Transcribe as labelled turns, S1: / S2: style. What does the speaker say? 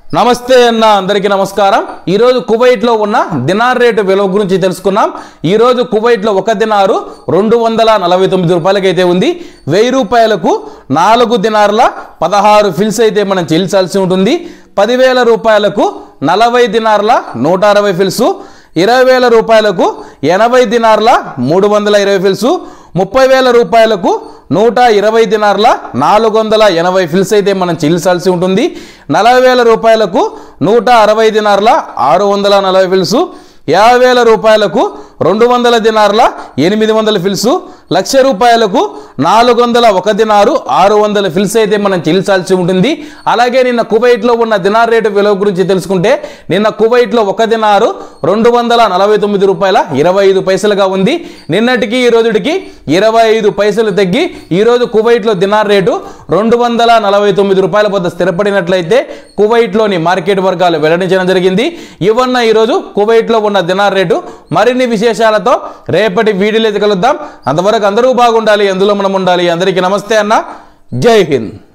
S1: నమస్తే అన్న అందరికీ నమస్కారం ఈరోజు కువైట్లో ఉన్న దినార్ రేటు విలువ గురించి తెలుసుకున్నాం ఈరోజు కువైట్లో ఒక దినారు రెండు వందల నలభై తొమ్మిది రూపాయలకైతే ఉంది వెయ్యి రూపాయలకు నాలుగు దినార్ల పదహారు ఫిల్స్ అయితే మనం చెల్లించాల్సి ఉంటుంది పదివేల రూపాయలకు నలభై దినార్ల నూట అరవై ఫిల్సు ఇరవై వేల రూపాయలకు ఎనభై దినార్ల మూడు వందల ఇరవై ఫిల్సు ముప్పై వేల రూపాయలకు నూట ఇరవై దినార్ల నాలుగు వందల ఎనభై ఫిల్స్ అయితే మనం చెల్లించాల్సి ఉంటుంది నలభై వేల రూపాయలకు నూట అరవై దినార్ల ఆరు వందల నలభై ఫిల్సు యాభై వేల రూపాయలకు రెండు వందల దినార్ల ఎనిమిది వందల ఫిల్సు లక్ష రూపాయలకు నాలుగు వందల ఒక దినారు ఆరు వందల ఫిల్స్ అయితే మనం చెల్లించాల్సి ఉంటుంది అలాగే నిన్న కువైట్లో ఉన్న దినార్ రేటు విలువ గురించి తెలుసుకుంటే నిన్న కువైట్లో ఒక దినారు రెండు వందల నలభై తొమ్మిది రూపాయల ఇరవై ఐదు పైసలుగా ఉంది నిన్నటికి ఈ రోజుటికి ఇరవై ఐదు పైసలు తగ్గి ఈరోజు కువైట్లో దినార్ రేటు రెండు వందల నలభై తొమ్మిది రూపాయల వద్ద స్థిరపడినట్లయితే కువైట్లోని మార్కెట్ వర్గాలు వెల్లడించడం జరిగింది ఇవన్న ఈరోజు కువైట్లో ఉన్న దినార్ రేటు మరిన్ని విశేషాలతో రేపటి వీడియోలో అయితే కలుద్దాం అంతవరకు అందరూ బాగుండాలి అందులో మనం ఉండాలి అందరికీ నమస్తే అన్న జై హింద్